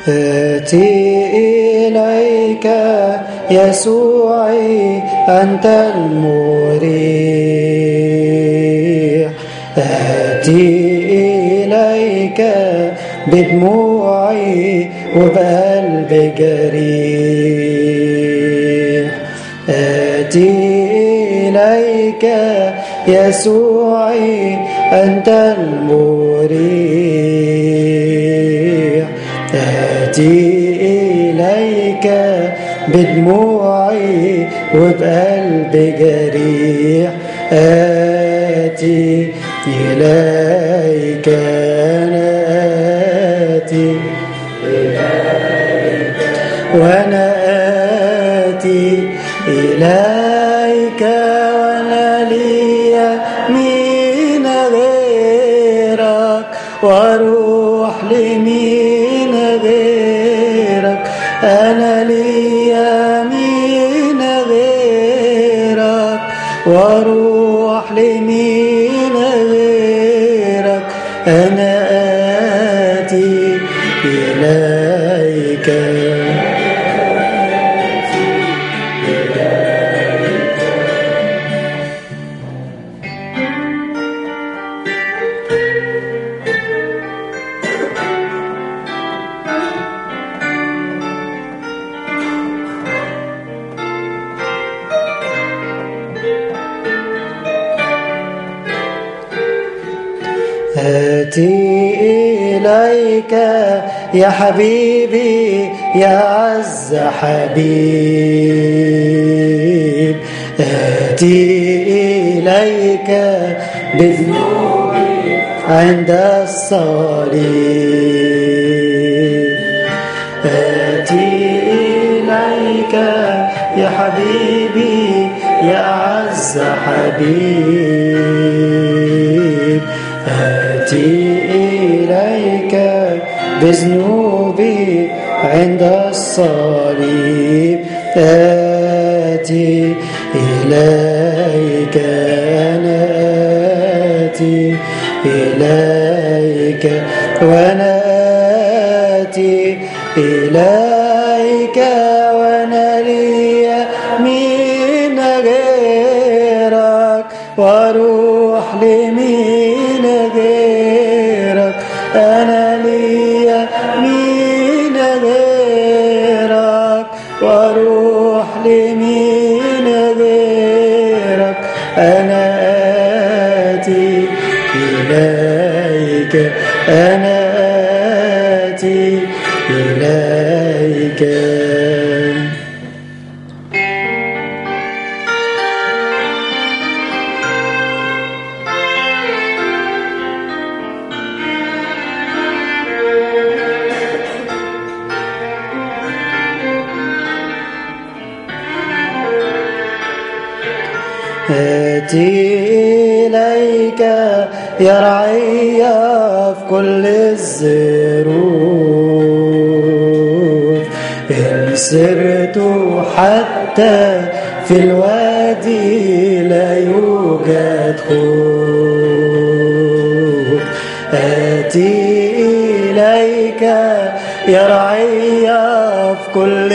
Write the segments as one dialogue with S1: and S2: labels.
S1: آتي إليك يسوعي أنت المريح آتي إليك بدموعي وبقلب جريح آتي إليك يسوعي أنت المريح آتي إليك بدموعي وبقلب جريح آتي إليك أنا آتي وأنا آتي إليك وأنا لي مين غيرك وأروح لمين غيرك أنا لي مين غيرك وأروح لمين غيرك أنا آتي إليك آتي إليك يا حبيبي يا عز حبيب آتي إليك بذنوبي عند الصليب آتي إليك يا حبيبي يا أعز حبيب آتي إليك بذنوبي عند الصليب آتي إليك أنا آتي إليك وأنا آتي إليك وأنا لي مين غيرك وأروح لمين غيرك أنا لي مين غيرك وأروح لمين غيرك أنا آتي إليك أنا آتي إليك آتي إليك يا رعي في كل الظروف إن سرت حتى في الوادي لا يوجد خوف آتي إليك يا رعي في كل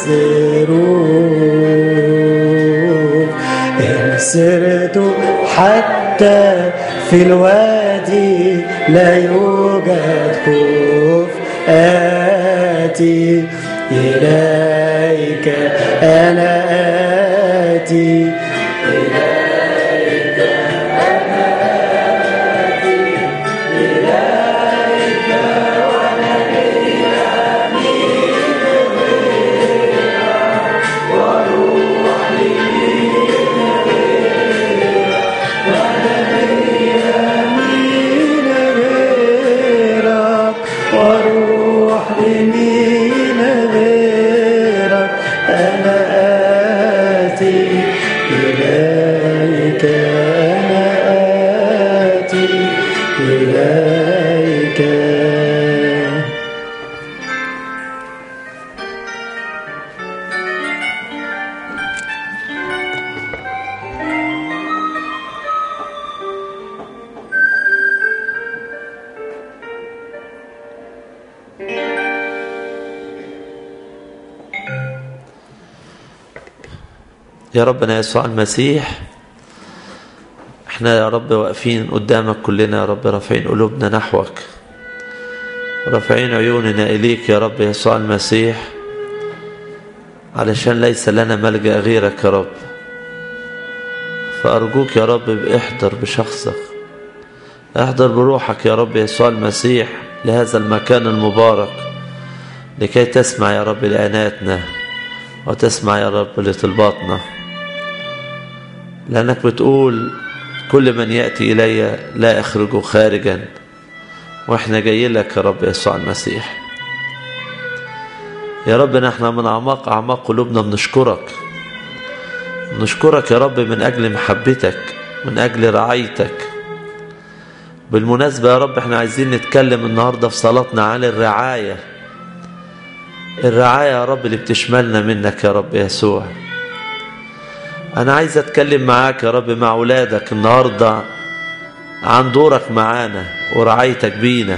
S1: الظروف إن سرت حتى في الوادي لا يوجد خوف آتي إليك أنا آتي مين غيرك واروح لمين غيرك انا اتي اليك انا اتي اليك
S2: يا ربنا يسوع المسيح احنا يا رب واقفين قدامك كلنا يا رب رافعين قلوبنا نحوك رافعين عيوننا إليك يا رب يسوع المسيح علشان ليس لنا ملجأ غيرك يا رب فأرجوك يا رب احضر بشخصك احضر بروحك يا رب يسوع المسيح لهذا المكان المبارك لكي تسمع يا رب لعناتنا وتسمع يا رب لطلباتنا لأنك بتقول كل من يأتي إلي لا أخرجه خارجا وإحنا جايين لك يا رب يسوع المسيح يا رب نحن من أعماق أعماق قلوبنا بنشكرك نشكرك يا رب من أجل محبتك من أجل رعايتك بالمناسبة يا رب احنا عايزين نتكلم النهاردة في صلاتنا عن الرعاية الرعاية يا رب اللي بتشملنا منك يا رب يسوع أنا عايز أتكلم معاك يا رب مع أولادك النهاردة عن دورك معانا ورعايتك بينا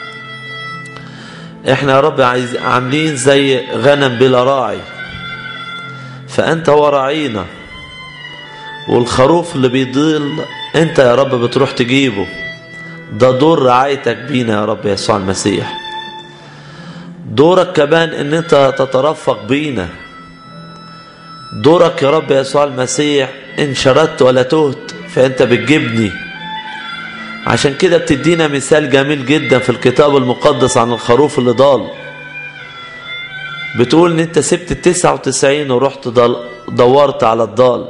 S2: احنا يا رب عايز عاملين زي غنم بلا راعي فأنت هو راعينا والخروف اللي بيضل انت يا رب بتروح تجيبه ده دور رعايتك بينا يا رب يسوع المسيح دورك كمان ان انت تترفق بينا دورك يا رب يسوع المسيح ان شردت ولا تهت فانت بتجيبني عشان كده بتدينا مثال جميل جدا في الكتاب المقدس عن الخروف اللي ضال بتقول ان انت سبت التسعة وتسعين ورحت دورت على الضال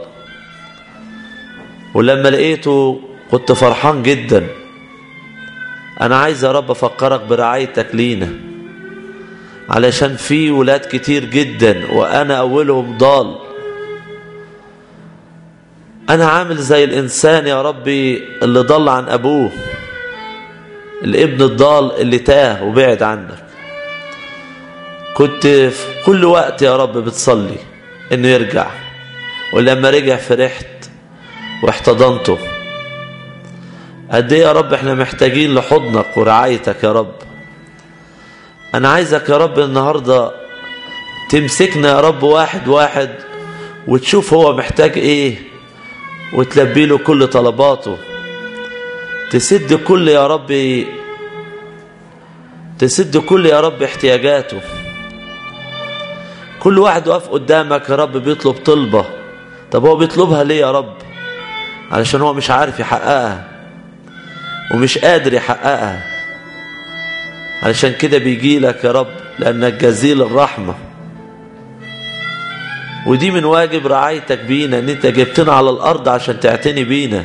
S2: ولما لقيته كنت فرحان جدا انا عايز يا رب افكرك برعايتك لينا علشان في ولاد كتير جدا وانا اولهم ضال انا عامل زي الانسان يا ربي اللي ضل عن ابوه الابن الضال اللي تاه وبعد عنك كنت في كل وقت يا رب بتصلي انه يرجع ولما رجع فرحت واحتضنته قد ايه يا رب احنا محتاجين لحضنك ورعايتك يا رب انا عايزك يا رب النهاردة تمسكنا يا رب واحد واحد وتشوف هو محتاج ايه وتلبي له كل طلباته تسد كل يا رب تسد كل يا رب احتياجاته كل واحد واقف قدامك يا رب بيطلب طلبة طب هو بيطلبها ليه يا رب علشان هو مش عارف يحققها ومش قادر يحققها علشان كده بيجي لك يا رب لأنك جزيل الرحمة ودي من واجب رعايتك بينا ان انت جبتنا على الارض عشان تعتني بينا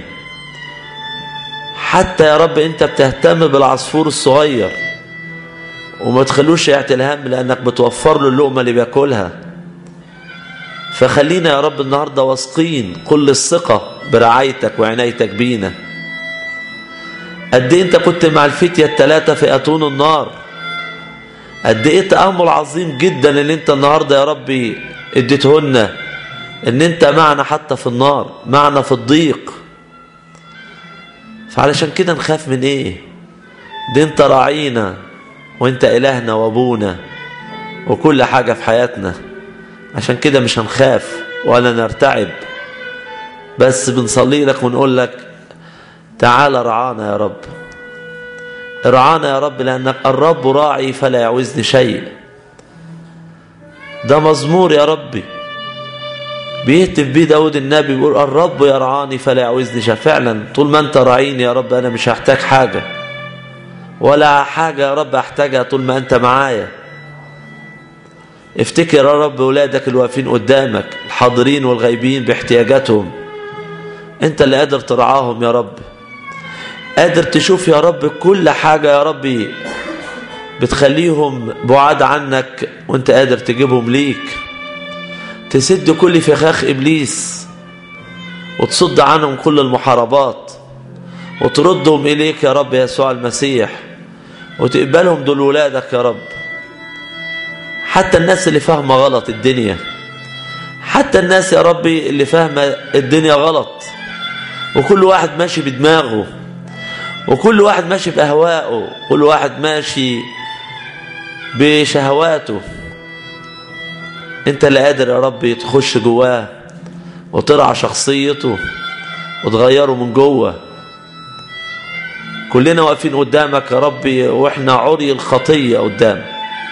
S2: حتى يا رب انت بتهتم بالعصفور الصغير وما تخلوش يعتي الهم لانك بتوفر له اللقمة اللي بياكلها فخلينا يا رب النهاردة واثقين كل الثقة برعايتك وعنايتك بينا قد ايه انت كنت مع الفتية التلاتة في اتون النار قد ايه تأمل عظيم جدا اللي انت النهاردة يا ربي اديتهن ان انت معنا حتى في النار معنا في الضيق فعلشان كده نخاف من ايه دي انت راعينا وانت الهنا وابونا وكل حاجة في حياتنا عشان كده مش هنخاف ولا نرتعب بس بنصلي لك ونقول لك تعال رعانا يا رب رعانا يا رب لأنك الرب راعي فلا يعوزني شيء ده مزمور يا ربي بيهتف بيه داود النبي بيقول الرب يرعاني فلا يعوزني شيء فعلا طول ما انت راعيني يا رب انا مش هحتاج حاجة ولا حاجة يا رب احتاجها طول ما انت معايا افتكر يا رب ولادك الواقفين قدامك الحاضرين والغايبين باحتياجاتهم انت اللي قادر ترعاهم يا رب قادر تشوف يا رب كل حاجة يا ربي بتخليهم بعاد عنك وانت قادر تجيبهم ليك تسد كل فخاخ إبليس وتصد عنهم كل المحاربات وتردهم إليك يا رب يسوع المسيح وتقبلهم دول ولادك يا رب حتى الناس اللي فاهمة غلط الدنيا حتى الناس يا ربي اللي فاهمة الدنيا غلط وكل واحد ماشي بدماغه وكل واحد ماشي بأهوائه كل واحد ماشي بشهواته انت اللي قادر يا رب تخش جواه وترعى شخصيته وتغيره من جوه كلنا واقفين قدامك يا ربي واحنا عري الخطية قدامك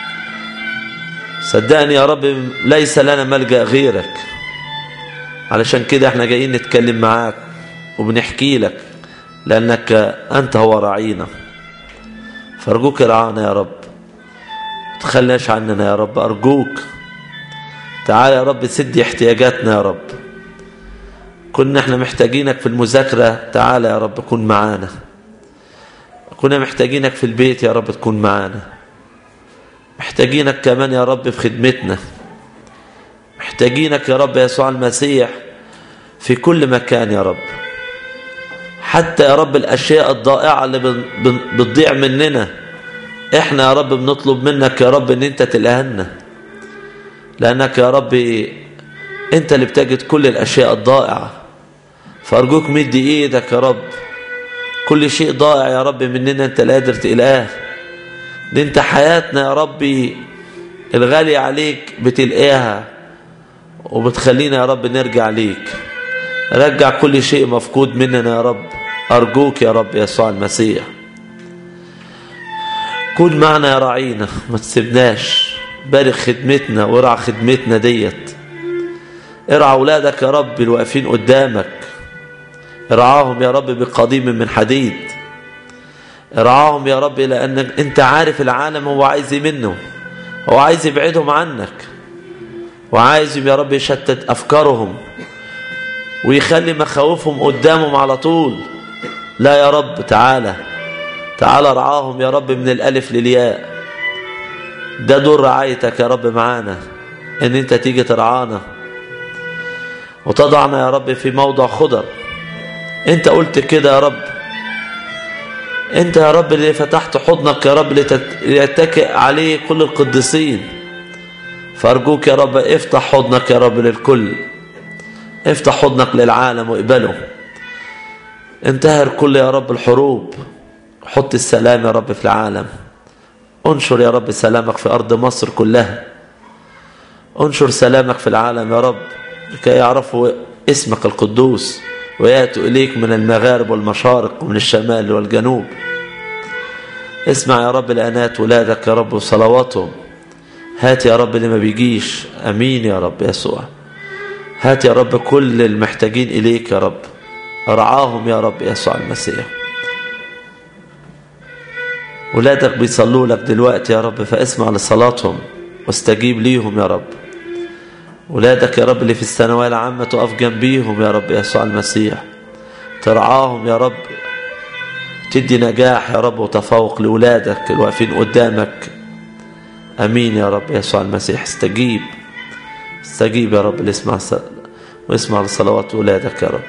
S2: صدقني يا رب ليس لنا ملجأ غيرك علشان كده احنا جايين نتكلم معاك وبنحكي لك لأنك أنت هو راعينا فأرجوك ارعانا يا رب تخلناش عننا يا رب أرجوك تعال يا رب سد احتياجاتنا يا رب كنا احنا محتاجينك في المذاكرة تعال يا رب كن معانا كنا محتاجينك في البيت يا رب تكون معانا محتاجينك كمان يا رب في خدمتنا محتاجينك يا رب يسوع المسيح في كل مكان يا رب حتى يا رب الأشياء الضائعة اللي بتضيع مننا احنا يا رب بنطلب منك يا رب ان انت تلهنا لأنك يا رب انت اللي بتجد كل الأشياء الضائعة فأرجوك مدي ايدك يا رب كل شيء ضائع يا رب مننا انت لا قادر تلقاه دي انت حياتنا يا ربي الغالية عليك بتلقاها وبتخلينا يا رب نرجع ليك رجع كل شيء مفقود مننا يا رب أرجوك يا رب يسوع المسيح كن معنا يا راعينا ما تسيبناش بارك خدمتنا وارعى خدمتنا ديت ارعى أولادك يا رب الواقفين قدامك ارعاهم يا رب بقضيم من حديد ارعاهم يا رب لأن انت عارف العالم هو عايز منه هو عايز يبعدهم عنك وعايزهم يا رب يشتت أفكارهم ويخلي مخاوفهم قدامهم على طول لا يا رب تعالى تعالى ارعاهم يا رب من الألف للياء ده دور رعايتك يا رب معانا ان انت تيجي ترعانا وتضعنا يا رب في موضع خضر انت قلت كده يا رب انت يا رب اللي فتحت حضنك يا رب ليتكئ عليه كل القديسين فارجوك يا رب افتح حضنك يا رب للكل افتح حضنك للعالم واقبله انتهر كل يا رب الحروب حط السلام يا رب في العالم انشر يا رب سلامك في أرض مصر كلها انشر سلامك في العالم يا رب لكي يعرفوا اسمك القدوس ويأتوا إليك من المغارب والمشارق ومن الشمال والجنوب اسمع يا رب لأنات ولادك يا رب وصلواتهم هات يا رب اللي ما بيجيش أمين يا رب يسوع هات يا رب كل المحتاجين إليك يا رب ارعاهم يا رب يسوع المسيح ولادك بيصلوا لك دلوقتي يا رب فاسمع لصلاتهم واستجيب ليهم يا رب ولادك يا رب اللي في الثانوية العامة تقف جنبيهم يا رب يسوع المسيح ترعاهم يا رب تدي نجاح يا رب وتفوق لولادك الواقفين قدامك امين يا رب يسوع المسيح استجيب استجيب يا رب لاسمع واسمع لصلوات ولادك يا رب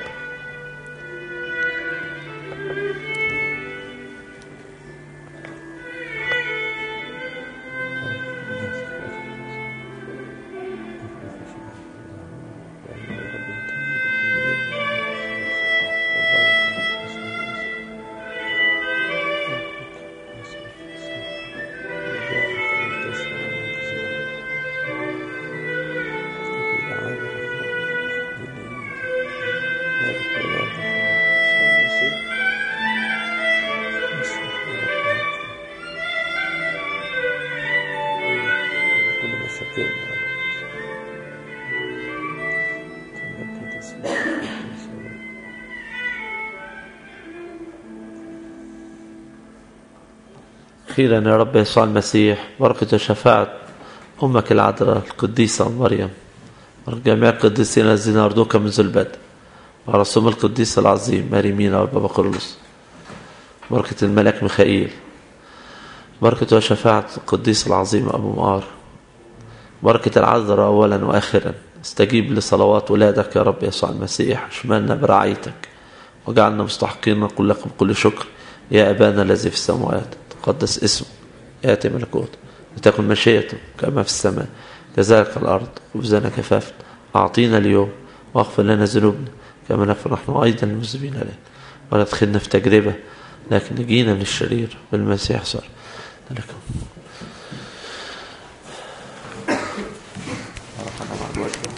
S2: أخيرا يا رب يسوع المسيح بركة وشفاعة أمك العذراء القديسة مريم جميع القديسين الذين أرضوك منذ البدء ورسوم القديس العظيم ماري مينا والبابا كرولوس بركة الملك ميخائيل بركة وشفاعة القديس العظيم أبو مقار بركة العذراء أولا وآخرا استجيب لصلوات ولادك يا رب يسوع المسيح اشملنا برعايتك وجعلنا مستحقين نقول لكم كل شكر يا أبانا الذي في السماوات تقدس اسمه يأتي ملكوت لتكن مشيئته كما في السماء كذلك الأرض خبزنا كفافنا أعطينا اليوم واغفر لنا ذنوبنا كما نغفر نحن أيضا المذنبين لنا ولا تدخلنا في تجربة لكن نجينا من الشرير بالمسيح صار لكم